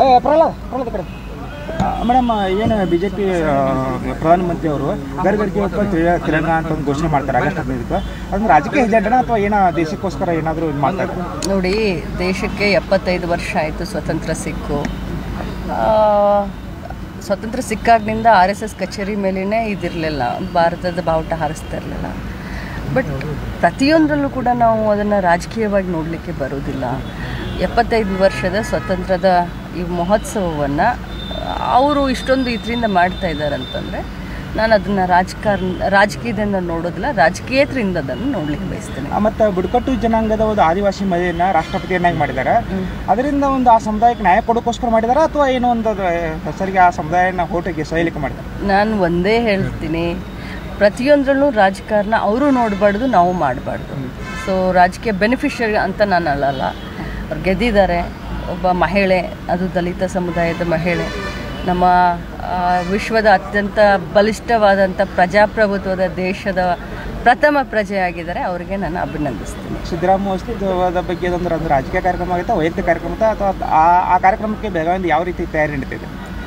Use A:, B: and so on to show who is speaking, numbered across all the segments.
A: ಪ್ರಹ್ಲಾದ್ ಪ್ರಹ್ಲಾದ್ ಕಡೆ ಮೇಡಮ್ ಏನು B J P ಪ್ರಧಾನಮಂತ್ರಿ ಅವರು ಗರ್ ಗರ್ಗೆ ಒಬ್ಬ ತಿರ- ತಿರಂಗ ಅಂತ ಒಂದು ಘೋಷಣೆ ಮಾಡ್ತಾರೆ ಆಗಸ್ಟ್ ಹದಿನೈದಕ್ಕೆ ಅದನ್ನ ರಾಜಕೀಯ ಹೆಜೆಂಡನ ಅಥವಾ ಏನೋ ದೇಶಕ್ಕೋಸ್ಕರ ಏನಾದರೂ ಇದು ಮಾಡ್ತಾರೆ
B: ನೋಡಿ ದೇಶಕ್ಕೆ ಎಪ್ಪತ್ತೈದು ವರ್ಷ ಆಯಿತು ಸ್ವತಂತ್ರ ಸಿಕ್ಕು ಆ, ಸ್ವತಂತ್ರ ಸಿಕ್ಕಾಗಿನಿಂದ ಆರ್ ಎಸ್ ಎಸ್ ಕಚೇರಿ ಮೇಲೇ ಇದಿರಲಿಲ್ಲ ಭಾರತದ ಬಾವುಟ ಹಾರಿಸ್ತಾ ಇರಲಿಲ್ಲ ಬಟ್ ಪ್ರತಿಯೊಂದರಲ್ಲೂ ಕೂಡ ನಾವು ಅದನ್ನು ರಾಜಕೀಯವಾಗಿ ನೋಡಲಿಕ್ಕೆ ಬರೋದಿಲ್ಲ ಎಪ್ಪತ್ತೈದು ವರ್ಷದ ಸ್ವತಂತ್ರದ ಈ ಮಹೋತ್ಸವವನ್ನು ಅವರು ಇಷ್ಟೊಂದು ಇದರಿಂದ ಮಾಡ್ತಾ ಇದ್ದಾರೆ ಅಂತಂದರೆ ನಾನು ಅದನ್ನು ರಾಜಕಾರಣ ರಾಜಕೀಯದಿಂದ ನೋಡೋದಿಲ್ಲ ರಾಜಕೀಯೇತರಿಂದ ಅದನ್ನು ನೋಡ್ಲಿಕ್ಕೆ ಬಯಸ್ತೇನೆ
A: ಮತ್ತು ಬುಡಕಟ್ಟು ಜನಾಂಗದ ಒಂದು ಆದಿವಾಸಿ ಮಹಿಳೆಯನ್ನ ರಾಷ್ಟ್ರಪತಿಯನ್ನಾಗಿ ಮಾಡಿದ್ದಾರೆ ಅದರಿಂದ ಒಂದು ಆ ಸಮುದಾಯಕ್ಕೆ ನ್ಯಾಯ ಕೊಡೋಕ್ಕೋಸ್ಕರ ಮಾಡಿದಾರ ಅಥವಾ ಏನೋ ಒಂದು ಅದು ಹೆಸರಿಗೆ ಆ ಸಮುದಾಯನ ಹೋಟಿಗೆ ಸೊಯ್ಲಿಕ್ಕೆ ಮಾಡಿದ್ದಾರೆ
B: ನಾನು ಒಂದೇ ಹೇಳ್ತೀನಿ ಪ್ರತಿಯೊಂದರಲ್ಲೂ ರಾಜಕಾರಣ ಅವರು ನೋಡಬಾರ್ದು ನಾವು ಮಾಡಬಾರ್ದು ಸೊ ರಾಜಕೀಯ ಬೆನಿಫಿಷರಿ ಅಂತ ನಾನು ಅಲ್ಲಲ್ಲ ಅವ್ರು ಗೆದ್ದಿದ್ದಾರೆ ಒಬ್ಬ ಮಹಿಳೆ ಅದು ದಲಿತ ಸಮುದಾಯದ ಮಹಿಳೆ ನಮ್ಮ ಆ, ವಿಶ್ವದ ಅತ್ಯಂತ ಬಲಿಷ್ಠವಾದಂಥ ಪ್ರಜಾಪ್ರಭುತ್ವದ ದೇಶದ ಪ್ರಥಮ ಪ್ರಜೆಯಾಗಿದ್ದಾರೆ ಅವರಿಗೆ ನಾನು ಅಭಿನಂದಿಸ್ತೀನಿ
A: ಸಿದ್ದರಾಮಯ್ಯ ಅಸ್ತಿತ್ವದ ಬಗ್ಗೆ ಅದೊಂದು ಒಂದು ರಾಜಕೀಯ ಕಾರ್ಯಕ್ರಮ ಆಗುತ್ತೆ ವೈಯಕ್ತಿಕ ಕಾರ್ಯಕ್ರಮ ಅಥವಾ ಆ ಆ ಕಾರ್ಯಕ್ರಮಕ್ಕೆ ಬೆಳಗಾವಿಯಿಂದ ಯಾವ ರೀತಿ ತಯಾರಿ ನಡೀತಿದೆ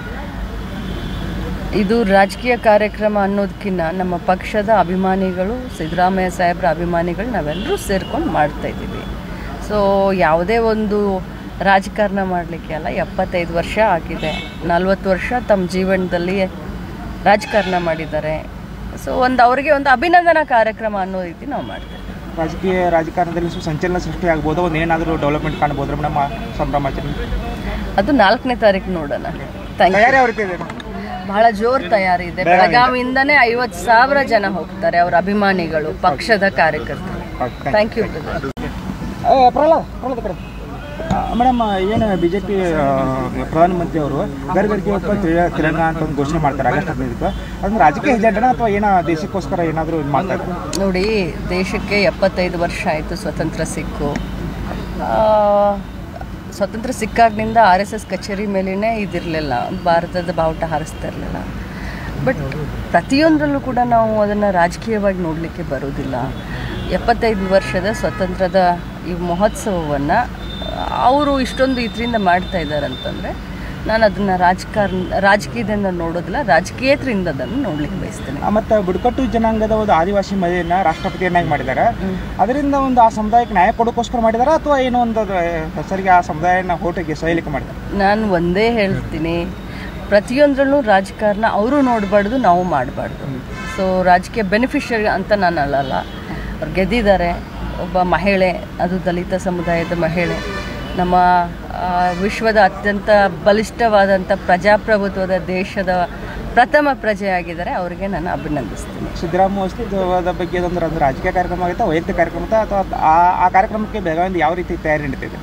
B: ಇದು ರಾಜಕೀಯ ಕಾರ್ಯಕ್ರಮ ಅನ್ನೋದಕ್ಕಿಂತ ನಮ್ಮ ಪಕ್ಷದ ಅಭಿಮಾನಿಗಳು ಸಿದ್ದರಾಮಯ್ಯ ಸಾಹೇಬ್ರ ಅಭಿಮಾನಿಗಳು ನಾವೆಲ್ಲರೂ ಸೇರ್ಕೊಂಡು ಮಾಡ್ತಾ ಇದ್ದೀವಿ ಸೊ ಯಾವುದೇ ಒಂದು ರಾಜಕಾರಣ ಮಾಡಲಿಕ್ಕೆ ಅಲ್ಲ ಎಪ್ಪತ್ತೈದು ವರ್ಷ ಆಗಿದೆ ನಲ್ವತ್ತು ವರ್ಷ ತಮ್ಮ ಜೀವನದಲ್ಲಿ ರಾಜಕಾರಣ ಮಾಡಿದ್ದಾರೆ ಸೊ ಒಂದು ಅವರಿಗೆ ಒಂದು ಅಭಿನಂದನಾ ಕಾರ್ಯಕ್ರಮ ಅನ್ನೋ ರೀತಿ ನಾವು ಮಾಡ್ತೇವೆ
A: ರಾಜಕೀಯ ರಾಜಕಾರಣದಲ್ಲಿ ಸ್ವಲ್ಪ ಸಂಚಲನ ಸೃಷ್ಟಿ ಆಗ್ಬೋದು ಒಂದು ಏನಾದರೂ ಡೆವಲಪ್ಮೆಂಟ್ ಕಾಣ್ಬೋದು ಮೇಡಮ್ ಸಂಭ್ರಮಾಚರಣೆ
B: ಅದು ನಾಲ್ಕನೇ ತಾರೀಕು ನೋಡೋಣ ಥ್ಯಾಂಕ್ ಯು
A: ತಯಾರಿ ಯಾವ ರೀತಿ ಇದೆ
B: ಬಹಳ ಜೋರ್ ತಯಾರಿ ಇದೆ ಬೆಳಗಾವಿಯಿಂದನೇ ಐವತ್ತು ಸಾವಿರ ಜನ ಹೋಗ್ತಾರೆ ಅವರ ಅಭಿಮಾನಿಗಳು ಪಕ್ಷದ ಕಾರ್ಯಕರ್ತರು thank you brother
A: Prahlad Prahlad ಕಡೆ ಮೇಡಮ್ ಏನು ಬಿ ಜೆ ಪಿ ಪ್ರಧಾನಮಂತ್ರಿ ಅವರು ಗರ್ ಗರ್ಗೆ ಒಬ್ಬ ತಿರ- ತಿರಂಗ ಅಂತ ಒಂದು ಘೋಷಣೆ ಮಾಡ್ತಾರೆ ಆಗಸ್ಟ್ ಹದಿನೈದಕ್ಕೆ ಅದನ್ನ ರಾಜಕೀಯ ಹೆಜೆಂಡನ ಅಥವಾ ಏನೋ ದೇಶಕ್ಕೋಸ್ಕರ ಏನಾದರೂ ಇದು ಮಾಡ್ತಾರೆ
B: ನೋಡಿ ದೇಶಕ್ಕೆ ಎಪ್ಪತ್ತೈದು ವರ್ಷ ಆಯಿತು ಸ್ವತಂತ್ರ ಸಿಕ್ಕು ಆ, ಸ್ವತಂತ್ರ ಸಿಕ್ಕಾಗಿನಿಂದ ಆರ್ ಎಸ್ ಎಸ್ ಕಚೇರಿ ಮೇಲೇ ಇದಿರಲಿಲ್ಲ ಭಾರತದ ಬಾವುಟ ಹಾರಿಸ್ತಾ ಇರಲಿಲ್ಲ ಬಟ್ ಪ್ರತಿಯೊಂದರಲ್ಲೂ ಕೂಡ ನಾವು ಅದನ್ನು ರಾಜಕೀಯವಾಗಿ ನೋಡಲಿಕ್ಕೆ ಬರೋದಿಲ್ಲ ಎಪ್ಪತ್ತೈದು ವರ್ಷದ ಸ್ವತಂತ್ರದ ಈ ಮಹೋತ್ಸವವನ್ನು ಅವರು ಇಷ್ಟೊಂದು ಇದರಿಂದ ಮಾಡ್ತಾ ಇದ್ದಾರೆ ಅಂತಂದರೆ ನಾನು ಅದನ್ನು ರಾಜಕಾರಣ ರಾಜಕೀಯದಿಂದ ನೋಡೋದಿಲ್ಲ ರಾಜಕೀಯೇತರಿಂದ ಅದನ್ನು ನೋಡ್ಲಿಕ್ಕೆ ಬಯಸ್ತೇನೆ
A: ಮತ್ತು ಬುಡಕಟ್ಟು ಜನಾಂಗದ ಒಂದು ಆದಿವಾಸಿ ಮಹಿಳೆಯನ್ನ ರಾಷ್ಟ್ರಪತಿಯನ್ನಾಗಿ ಮಾಡಿದ್ದಾರೆ ಅದರಿಂದ ಒಂದು ಆ ಸಮುದಾಯಕ್ಕೆ ನ್ಯಾಯ ಕೊಡೋಕ್ಕೋಸ್ಕರ ಮಾಡಿದಾರ ಅಥವಾ ಏನೋ ಒಂದು ಅದು ಹೆಸರಿಗೆ ಆ ಸಮುದಾಯನ ಹೋಟಿಗೆ ಸೊಯ್ಲಿಕ್ಕೆ ಮಾಡಿದ್ದಾರೆ
B: ನಾನು ಒಂದೇ ಹೇಳ್ತೀನಿ ಪ್ರತಿಯೊಂದರಲ್ಲೂ ರಾಜಕಾರಣ ಅವರು ನೋಡಬಾರ್ದು ನಾವು ಮಾಡಬಾರ್ದು ಸೊ ರಾಜಕೀಯ ಬೆನಿಫಿಷರಿ ಅಂತ ನಾನು ಅಲ್ಲಲ್ಲ ಅವ್ರು ಗೆದ್ದಿದ್ದಾರೆ ಒಬ್ಬ ಮಹಿಳೆ ಅದು ದಲಿತ ಸಮುದಾಯದ ಮಹಿಳೆ ನಮ್ಮ ಆ, ವಿಶ್ವದ ಅತ್ಯಂತ ಬಲಿಷ್ಠವಾದಂಥ ಪ್ರಜಾಪ್ರಭುತ್ವದ ದೇಶದ ಪ್ರಥಮ ಪ್ರಜೆಯಾಗಿದ್ದಾರೆ ಅವರಿಗೆ ನಾನು ಅಭಿನಂದಿಸ್ತೀನಿ
A: ಸಿದ್ದರಾಮಯ್ಯ ಅಸ್ತಿತ್ವದ ಬಗ್ಗೆ ಅದೊಂದು ಒಂದು ರಾಜಕೀಯ ಕಾರ್ಯಕ್ರಮ ಆಗುತ್ತೆ ವೈಯಕ್ತಿಕ ಕಾರ್ಯಕ್ರಮ ಅಥವಾ ಆ ಆ ಕಾರ್ಯಕ್ರಮಕ್ಕೆ ಬೆಳಗಾವಿಯಿಂದ ಯಾವ ರೀತಿ ತಯಾರಿ ನಡೀತಿದೆ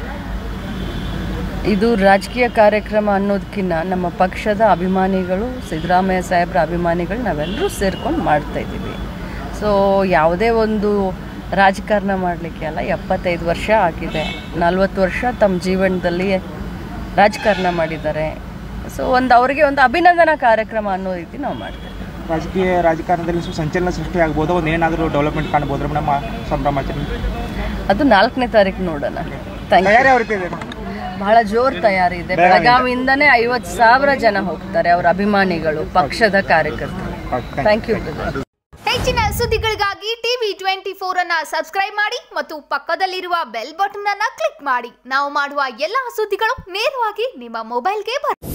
B: ಇದು ರಾಜಕೀಯ ಕಾರ್ಯಕ್ರಮ ಅನ್ನೋದಕ್ಕಿಂತ ನಮ್ಮ ಪಕ್ಷದ ಅಭಿಮಾನಿಗಳು ಸಿದ್ದರಾಮಯ್ಯ ಸಾಹೇಬ್ರ ಅಭಿಮಾನಿಗಳು ನಾವೆಲ್ಲರೂ ಸೇರ್ಕೊಂಡು ಮಾಡ್ತಾ ಇದ್ದೀವಿ ಸೊ ಯಾವುದೇ ಒಂದು ರಾಜಕಾರಣ ಮಾಡಲಿಕ್ಕೆ ಅಲ್ಲ ಎಪ್ಪತ್ತೈದು ವರ್ಷ ಆಗಿದೆ ನಲ್ವತ್ತು ವರ್ಷ ತಮ್ಮ ಜೀವನದಲ್ಲಿ ರಾಜಕಾರಣ ಮಾಡಿದ್ದಾರೆ ಸೊ ಒಂದು ಅವರಿಗೆ ಒಂದು ಅಭಿನಂದನಾ ಕಾರ್ಯಕ್ರಮ ಅನ್ನೋ ರೀತಿ ನಾವು ಮಾಡ್ತೇವೆ
A: ರಾಜಕೀಯ ರಾಜಕಾರಣದಲ್ಲಿ ಸ್ವಲ್ಪ ಸಂಚಲನ ಸೃಷ್ಟಿ ಆಗ್ಬೋದು ಒಂದು ಏನಾದರೂ ಡೆವಲಪ್ಮೆಂಟ್ ಕಾಣ್ಬೋದು ಮೇಡಮ್ ಸಂಭ್ರಮಾಚರಣೆ
B: ಅದು ನಾಲ್ಕನೇ ತಾರೀಕು ನೋಡೋಣ ಥ್ಯಾಂಕ್ ಯು
A: ತಯಾರಿ ಯಾವ ರೀತಿ ಇದೆ
B: ಬಹಳ ಜೋರ್ ತಯಾರಿ ಇದೆ ಬೆಳಗಾವಿಯಿಂದನೇ ಐವತ್ತು ಸಾವಿರ ಜನ ಹೋಗ್ತಾರೆ ಅವರ ಅಭಿಮಾನಿಗಳು ಪಕ್ಷದ ಕಾರ್ಯಕರ್ತರು ಥ್ಯಾಂಕ್ ಯು ಬ್ರದರ್
C: ಹೆಚ್ಚಿನ ಸುದ್ದಿಗಳಿಗಾಗಿ ಟಿವಿ ಟ್ವೆಂಟಿ ಫೋರ್ ಅನ್ನ ಸಬ್ಸ್ಕ್ರೈಬ್ ಮಾಡಿ ಮತ್ತು ಪಕ್ಕದಲ್ಲಿರುವ ಬೆಲ್ ಬಟನ್ ಅನ್ನ ಕ್ಲಿಕ್ ಮಾಡಿ ನಾವು ಮಾಡುವ ಎಲ್ಲಾ ಸುದ್ದಿಗಳು ನೇರವಾಗಿ ನಿಮ್ಮ ಮೊಬೈಲ್ಗೆ ಬರುತ್ತೆ